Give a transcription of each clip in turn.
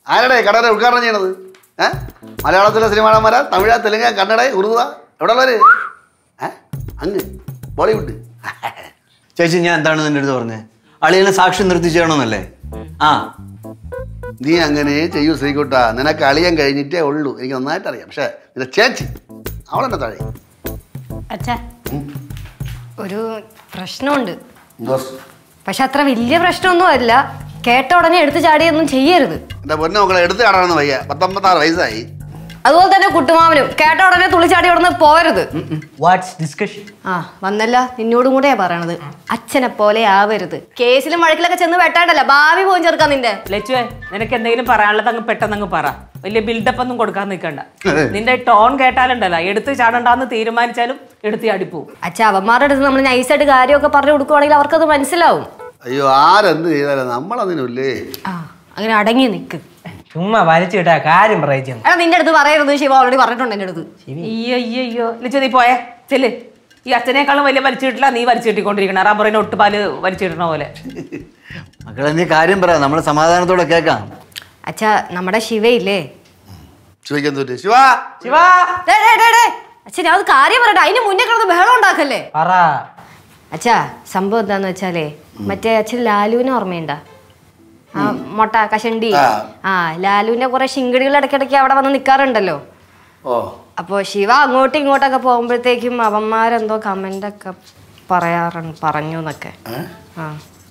ആരുടെ കടയുടെ ഉദ്ഘാടനം ചെയ്യണത് ഏ മലയാളത്തിലെ സിനിമാടന്മാരാ തമിഴ തെലുങ്ക് കന്നഡ ഉറുദ എവിടെ ഉള്ളവര് ഏ അങ്ങ് ബോളിവുഡ് ചേച്ചി ഞാൻ എന്താണ് നിന്റെ അടുത്ത് പറഞ്ഞത് അളിയനെ സാക്ഷി നിർത്തി ചെയ്യണമെന്നല്ലേ ആ നീ അങ്ങനെ ചെയ്യൂ ശ്രീകുട്ട നിനക്ക് അളിയാൻ കഴിഞ്ഞിട്ടേ ഉള്ളൂ എനിക്ക് നന്നായിട്ട് അറിയാം പക്ഷേ നിന്റെ ചേച്ചി അവളെന്നെ താഴെ അച്ഛാ ഒരു പ്രശ്നമുണ്ട് എന്തോ പക്ഷെ അത്ര വലിയ പ്രശ്നമൊന്നും അല്ല കേട്ട ഉടനെ എടുത്തു ചാടിയൊന്നും ചെയ്യരുത് എൻ്റെ പൊന്നെ മക്കളെ എടുത്ത് കാണണമെന്ന് വയ്യ പത്തൊമ്പത്താറ് വയസ്സായി അതുപോലെ തന്നെ കുട്ടുമാവനും കേട്ട ഉടനെ തുള്ളിച്ചാടി ഉടനെ പോരുത് വാട്ട്സ് ഡിസ്കഷൻ ആ വന്നല്ല നിന്നോടും കൂടെയാ പറയണത് അച്ഛനെ പോലെ ആവരുത് കേസിലും വഴക്കിലൊക്കെ ചെന്ന് വെട്ടാണ്ടല്ല ഭാവി പോയി ചേർക്കാൻ നിന്റെ ലച്ചുവേ നിനക്ക് എന്തെങ്കിലും പറയാനുള്ളത് അങ്ങ് പെട്ടെന്ന് അങ്ങ് പറ വലിയ ബിൽഡപ്പ് ഒന്നും കൊടുക്കാൻ നിൽക്കണ്ട നിന്റെ ടോൺ കേട്ടാലുണ്ടല്ലോ എടുത്ത് ചാടണ്ടാന്ന് തീരുമാനിച്ചാലും എടുത്ത് ചാടിപ്പോവും അച്ഛ അവന്മാരുടെ അടുത്ത് നമ്മൾ നൈസായിട്ട് കാര്യമൊക്കെ പറഞ്ഞു കൊടുക്കുവാണെങ്കിൽ അവർക്കത് മനസ്സിലാവും അയ്യോ ആരെന്ത് ചെയ്താലും നമ്മളതിനില്ലേ ആ അങ്ങനെ അടങ്ങി നിൽക്ക് ചുമ്മാ വലിച്ചു കിട്ടാ കാര്യം പറയിച്ചു എടാ നിന്റെ അടുത്ത് പറയരുത് ശിവ ഓൾറെഡി പറഞ്ഞിട്ടുണ്ട് എന്റെ അടുത്ത് അയ്യോ അയ്യോ അയ്യോ ലച്ചു നീ പോയേ ചെല്ല് ഈ അച്ഛനേക്കാളും വലിയ വലിച്ചു കിട്ടില്ല നീ വലിച്ചു കിട്ടിക്കൊണ്ടിരിക്കണം റബ്ബറിന് ഒട്ടുപാല് വലിച്ചു കിട്ടണ പോലെ മക്കളെ നീ കാര്യം പറ നമ്മൾ സമാധാനത്തോടെ കേൾക്കാം അച്ഛ നമ്മുടെ ശിവയില്ലേ ചോദിക്കാൻ തോറ്റു ശിവ ശിവാ ഡേ, ഡേ, ഡേ, ഡേ. അച്ഛൻ അത് കാര്യം പറയട്ടെ അതിന് മുന്നേ കിടന്ന് ബഹളം ഉണ്ടാക്കല്ലേ പറ അച്ഛാ സംഭവം എന്താന്ന് വെച്ചാലേ മറ്റേ അച്ഛൻ ലാലുവിനെ ഓർമ്മയുണ്ടാ ആ മൊട്ട കഷണ്ടി ആ. ആ ലാലുവിന്റെ കുറെ ശിങ്കടികൾ ഇടയ്ക്കിടയ്ക്ക് അവിടെ വന്ന് നിൽക്കാറുണ്ടല്ലോ ഓ അപ്പോ ശിവ അങ്ങോട്ടും ഇങ്ങോട്ടൊക്കെ പോകുമ്പോഴത്തേക്കും അവന്മാരെന്തോ കമന്റ് ഒക്കെ പറയാറുണ്ട് പറഞ്ഞു എന്നൊക്കെ ആ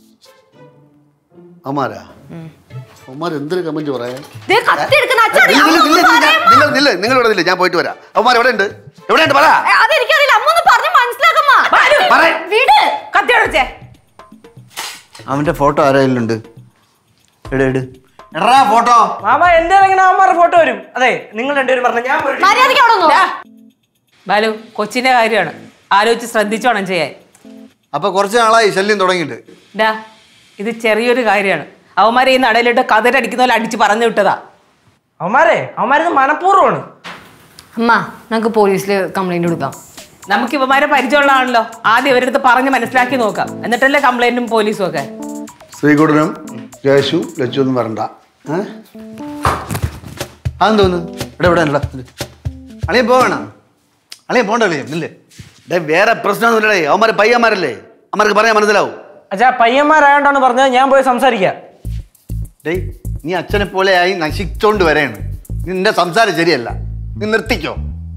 അമ്മാരാ അമ്മാർ എന്തൊരു കമന്റ് പറയാൻ ദേ കത്തി എടുക്കുന്ന അച്ഛൻ നില്ല, നില്ല, നില്ല, നില്ല, നിങ്ങൾ നില്ല നിങ്ങൾ ഇവിടെ നില്ല ഞാൻ പോയിട്ട് വരാം അവന്മാർ എവിടെ ഉണ്ട് എവിടെ ഉണ്ട് പറ ഏ, അതെനിക്കറിയില്ല അമ്മ ഒന്ന് പറഞ്ഞ് മനസ്സിലാക്കമ്മ പറ വീട് കത്തി അടച്ചേ അവന്റെ ഫോട്ടോ ആരെങ്കിലും ഇട് ഇട് എടാ ഫോട്ടോ മാമ എന്റെ ഇങ്ങനെ അവന്മാരുടെ ഫോട്ടോ വരും അതെ നിങ്ങൾ രണ്ടുപേരും പറഞ്ഞ ഞാൻ പോയിട്ട് മര്യാദയ്ക്ക് അവിടെ നിന്നോ. ബാലു കൊച്ചിന്റെ കാര്യമാണ് ആലോചിച്ച് ശ്രദ്ധിച്ചോണം ചെയ്യാൻ അപ്പൊ കുറച്ച് നാളായി ശല്യം തുടങ്ങിയിട്ട് ഡാ ഇത് ചെറിയൊരു കാര്യമാണ് അവന്മാരെ ഈ നടയിലിട്ട് കതിരടിക്കുന്ന പോലെ അടിച്ച് പറഞ്ഞു വിട്ടതാ അവന്മാരെ അവന്മാരത് മനഃപൂർവ്വമാണ് അമ്മ നമുക്ക് പോലീസിൽ കംപ്ലൈന്റ് കൊടുക്കാം നമുക്ക് ഇവന്മാരെ പരിചയമുള്ളതാണല്ലോ ആദ്യം ഇവരടുത്ത് പറഞ്ഞ് മനസ്സിലാക്കി നോക്കാം എന്നിട്ടല്ലേ കംപ്ലൈന്റും പോലീസും ഒക്കെ ശ്രീകുട്ടനും കേശു ലച്ചു ഒന്നും വരണ്ട ഏ? അതെന്ന് തോന്നുന്നു ഇവിടെ ഇവിടെ ഉണ്ടല്ലോ അളിയ പോവണം അളിയ പോണ്ട അളിയ ഇല്ലേ ഡേ വേറെ പ്രശ്നമൊന്നുമില്ലടേ അവന്മാർ പയ്യന്മാരല്ലേ അമ്മർക്ക് പറയാൻ മനസ്സിലാവും അച്ഛാ പയ്യന്മാരായോണ്ടാണ് പറഞ്ഞത് ഞാൻ പോയി സംസാരിക്കാം ഡേയ് നീ അച്ഛനെ പോലെ ആയി നശിച്ചോണ്ട് വരെയാണ് നിന്റെ സംസാരം ശരിയല്ല നീ നിർത്തിക്കോ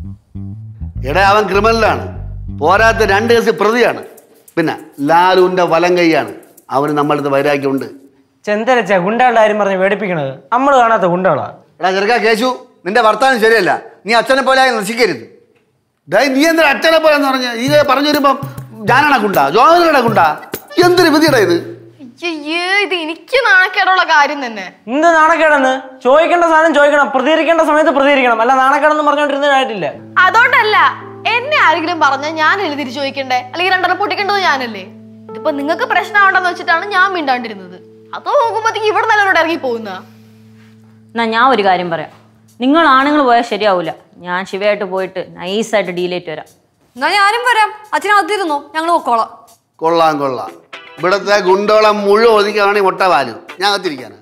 എടാ അവൻ ക്രിമിനലാണ് പോരാത്ത രണ്ട് കേസ് പ്രതിയാണ് പിന്നെ ലാലുവിന്റെ വലം കൈയാണ് അവന് നമ്മളടുത്ത് വൈരാഗ്യമുണ്ട് ചെന്തരച്ച ഗുണ്ടകളുടെ കാര്യം പറഞ്ഞ് പേടിപ്പിക്കണത് നമ്മൾ കാണാത്ത ഗുണ്ടകളാ എടാ ചെറുക്ക കേശു നിന്റെ വർത്താനം ശരിയല്ല നീ അച്ഛനെ പോലെ ആയി നശിക്കരുത് ഡേ നീ എന്തിനാ അച്ഛനെ പോലെന്ന് പറഞ്ഞ ഈ പറഞ്ഞു വരുമ്പം ഞാനാണ് കുണ്ട ജോഹനയുടെ കുണ്ട എന്തൊരു വിധിയടാ ഇത് അയ്യേ ഇത് എനിക്ക് നാണക്കേടുള്ള കാര്യം തന്നെ എന്ത് നാണക്കേടെന്ന് ചോദിക്കേണ്ട സാധനം ചോദിക്കണം പ്രതികരിക്കേണ്ട സമയത്ത് പ്രതികരിക്കണം അല്ല നാണക്കേടെന്ന് പറഞ്ഞുകൊണ്ടിരുന്നതായിട്ടില്ല അതുകൊണ്ടല്ല എന്നെ ആരെങ്കിലും പറഞ്ഞാൽ ഞാനല്ലേ തിരിച്ചു ചോദിക്കണ്ടേ അല്ലെങ്കിൽ രണ്ടെണ്ണം പൊട്ടിക്കേണ്ടത് ഞാനല്ലേ ഇതിപ്പോ നിങ്ങൾക്ക് പ്രശ്നമാണെന്ന് വെച്ചിട്ടാണ് ഞാൻ മിണ്ടാണ്ടിരുന്നത് അത് നോക്കുമ്പോഴത്തേക്ക് ഇവിടെ നല്ലവരോട് ഇറങ്ങി പോകുന്ന എന്നാ ഞാൻ ഒരു കാര്യം പറയാം നിങ്ങൾ ആണുങ്ങൾ പോയാൽ ശരിയാവൂല ഞാൻ ശിവയായിട്ട് പോയിട്ട് നൈസായിട്ട് ഡീലേറ്റ് വരാം എന്നാ ഞാനും വരാം അച്ഛനകത്തിരുന്നോ ഞങ്ങൾ പൊക്കോളാം കൊള്ളാം കൊള്ളാം ഇവിടുത്തെ ഗുണ്ടോളം മുഴുവൻ ഒതുക്കുകയാണെങ്കിൽ മുട്ട വാലും ഞാൻ കത്തിരിക്കാണ്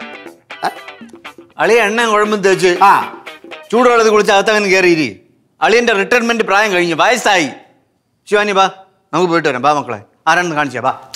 അളിയ എണ്ണ കുഴമ്പും തേച്ച് ആ ചൂടുവെള്ളത്തിൽ കുളിച്ച് അകത്തങ്ങനെ കയറിയിരി അളിയന്റെ റിട്ടയർമെന്റ് പ്രായം കഴിഞ്ഞു വയസ്സായി ശിവാനി ബാ നമുക്ക് പോയിട്ട് വരാം ബാ മക്കളെ ആരാണെന്ന് കാണിച്ചാ ബാ